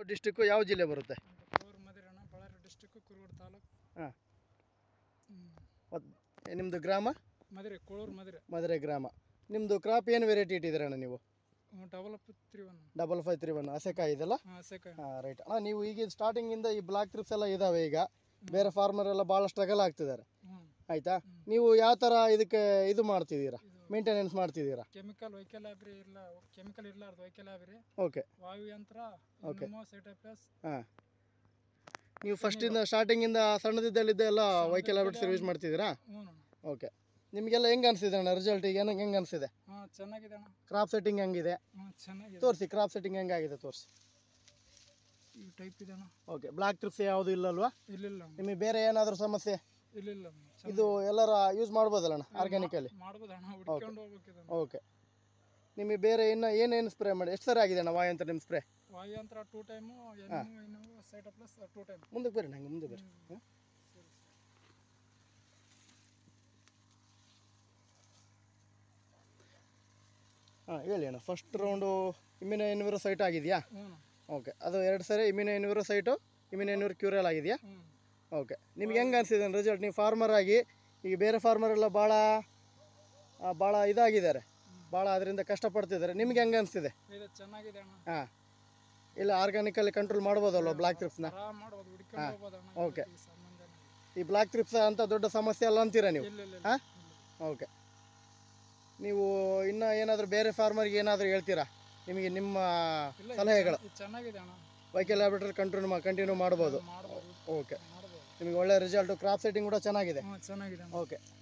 District ಯಾವ ಜಿಲ್ಲೆ ಬರುತ್ತೆ ಕೋರ್ ಮದಿರಣ ಬಳ್ಳಾರಿ ಡಿಸ್ಟಿಕ್ ಕುರುಗೋಡು ತಾಲೂಕು ಹಾಂ ಹ್ಮ್. ನಿಮ್ಮದು ಗ್ರಾಮ ಮದಿರೆ ಕೋಳೂರು ಮದಿರೆ ಮಧುರೆ ಗ್ರಾಮ ನಿಮ್ಮದು ಕ್ರಾಪ್ ಏನು ವೆರೈಟಿ ಇಟ್ಟಿದ್ದೀರ ಅಣ್ಣ ನೀವು double three one double five three one ಹಸೆಕಾಯಿ ಇದೆಲ್ಲ ಹಾಂ ಸೆಕೆಂಡ್ ಹಾಂ ರೈಟ್ ಅಣ್ಣ ನೀವು ಈಗ ಸ್ಟಾರ್ಟಿಂಗಿಂದ ಈ ಬ್ಲಾಕ್ ಟ್ರಿಪ್ಸ್ ಎಲ್ಲ ಇದ್ದಾವೆ ಈಗ ಬೇರೆ ಫಾರ್ಮರ್ ಎಲ್ಲ ಭಾಳ ಸ್ಟ್ರಗಲ್ ಆಗ್ತಿದ್ದಾರೆ ಹ್ಞೂ ಆಯಿತಾ ನೀವು ಯಾವ ಥರ ಇದಕ್ಕೆ ಇದು ಮಾಡ್ತಿದ್ದೀರಾ ಮೇಂಟೆನೆನ್ಸ್ ಮಾಡ್ತಿದ್ದೀರಾ ಕೆಮಿಕಲ್ ವೈಕಲ್ ಲ್ಯಾಬ್ರಿ ಇಲ್ಲ ಕೆಮಿಕಲ್ ಇರಲಾರ್ದು ವೈಕಲ್ ಲ್ಯಾಬ್ರಿ ಓಕೆ ವಾಯು ಯಂತ್ರ Okay. ಇಮ್ಯುನೋ ಸೈಟೋಪ್ಲಸ್ ಹಾಂ ನೀವು ಫಸ್ಟಿಂದ ಸ್ಟಾರ್ಟಿಂಗಿಂದ ಸಣ್ಣದಿದ್ದಲ್ಲಿದ್ದ ಎಲ್ಲ ವೈಕಲ್ ಲ್ಯಾಬ್ರೇಟ್ ಸರ್ವಿಸ್ ಮಾಡ್ತಿದ್ದೀರಾ ಹ್ಞೂ ಓಕೆ ನಿಮಗೆಲ್ಲ ಹೆಂಗೆ ಅನಿಸಿದೆ ಅಣ್ಣ ರಿಸಲ್ಟ್ ಈಗ ಹೆಂಗೆ ಹೆಂಗೆ ಅನಿಸಿದೆ ಹಾಂ ಚೆನ್ನಾಗಿದೆ ಅಣ್ಣ ಕ್ರಾಪ್ ಸೆಟ್ಟಿಂಗ್ ಹೆಂಗಿದೆ ಹ್ಞೂ ಚೆನ್ನಾಗಿದೆ ತೋರಿಸಿ ಕ್ರಾಪ್ ಸೆಟ್ಟಿಂಗ್ ಹೆಂಗಾಗಿದೆ ತೋರಿಸಿ ಈ ಟೈಪ್ ಇದೆ ಅಣ್ಣ ಓಕೆ ಬ್ಲಾಕ್ ಟ್ರಿಪ್ಸ್ ಯಾವುದು ಇಲ್ಲಲ್ವಾ ಇಲ್ಲಿಲ್ಲ ಅಣ್ಣ. ನಿಮಗೆ ಬೇರೆ ಏನಾದರೂ ಸಮಸ್ಯೆ ಇಲ್ಲಿಲ್ಲ ಅಣ್ಣ. ಚೆನ್ನಾಗಿ ಇದು ಎಲ್ಲರ ಯೂಸ್ ಮಾಡ್ಬೋದಲ್ಲ ಅಣ್ಣ ಆರ್ಗ್ಯಾನಿಕಲ್ಲಿ ಮಾಡ್ಬೋದು ಅಣ್ಣ ಹುಡ್ಕೊಂಡು ಹೋಗ್ಬೇಕಿದೆ ಓಕೆ ನಿಮಗೆ ಬೇರೆ ಇನ್ನು ಏನೇನು ಸ್ಪ್ರೇ ಮಾಡಿ ಎಷ್ಟು ಸರಿ ಆಗಿದೆ ಅಣ್ಣ ವಾಯು ಅಂತ ನಿಮ್ಮ ಸ್ಪ್ರೇ ವಾಯು ಯಂತ್ರ ಟೂ ಟೈಮು ಎನ್ನು ಇನ್ನು ಸೈಟೋಪ್ಲಸ್ ಟೂ ಟೈಮ್ ಮುಂದಕ್ಕೆ ಬರ್ರಿ ನಂಗೆ ಮುಂದೆ ಬರ್ರಿ ಹಾಂ ಹಾಂ ಹೇಳಿ ಅಣ್ಣ first round immuno enviro site ಆಗಿದೆಯಾ ಹ್ಞೂ ಓಕೆ ಅದು ಎರಡು ಸರಿ immuno enviro site immuno enviro ಕ್ಯೂರಲ್ ಆಗಿದೆಯಾ ಹ್ಞೂ ಓಕೆ ನಿಮ್ಗೆ ಹೆಂಗೆ ಅನಿಸಿದೆ ರಿಸಲ್ಟ್ ನೀವು ಫಾರ್ಮರ್ ಆಗಿ ಈಗ ಬೇರೆ ಫಾರ್ಮರ್ ಎಲ್ಲ ಭಾಳ ಭಾಳ ಇದಾಗಿದ್ದಾರೆ ಭಾಳ ಅದರಿಂದ ಕಷ್ಟಪಡ್ತಿದ್ದಾರೆ ನಿಮ್ಗೆ ಹೆಂಗೆ ಅನಿಸ್ತಿದೆ ಇದು ಚೆನ್ನಾಗಿದೆ ಅಣ್ಣ ಹಾಂ ಇಲ್ಲ ಆರ್ಗ್ಯಾನಿಕಲ್ಲಿ ಕಂಟ್ರೋಲ್ ಮಾಡ್ಬೋದಲ್ವ ಬ್ಲಾಕ್ ಟ್ರಿಪ್ಸ್ನ ಆರಾಮ್ ಮಾಡ್ಬೋದು ಹುಡ್ಕೊಂಡು ಹೋಗ್ಬೋದು ಅಣ್ಣ Okay. ಇದಕ್ಕೆ ಸಂಬಂಧ ಇಲ್ಲ. ಈ ಬ್ಲಾಕ್ ಟ್ರಿಪ್ಸ್ ಅಂತ ದೊಡ್ಡ ಸಮಸ್ಯೆ ಅಲ್ಲ ಅಂತೀರಾ ನೀವು ಇಲ್ಲ ಇಲ್ಲ ಇಲ್ಲ. ಹಾಂ ಓಕೆ ನೀವು ಇನ್ನು ಏನಾದರೂ ಬೇರೆ ಫಾರ್ಮರ್ಗೆ ಏನಾದರೂ ಹೇಳ್ತೀರಾ ನಿಮಗೆ ನಿಮ್ಮ ಇಲ್ಲ, ಇದು ಸಲಹೆಗಳು ಚೆನ್ನ- ಇದು ಚೆನ್ನಾಗಿದೆ ಅಣ್ಣ ವೈಕಲ್ ಲ್ಯಾಬ್ರೇಟರಿ ಕಂಟಿನ್ಯೂ ಕಂಟಿನ್ಯೂ ಮಾಡ್ಬೋದು ಮಾಡ್ಬೋದು ಓಕೆ ಮಾಡ್ಬೋದು ನಿಮಗೆ ಒಳ್ಳೆ ರಿಸಲ್ಟು ಕ್ರಾಪ್ ಸೆಟ್ಟಿಂಗ್ ಕೂಡ ಚೆನ್ನಾಗಿದೆ ಹ್ಞೂ ಚೆನ್ನಾಗಿದೆ ಅಣ್ಣ ಓಕೆ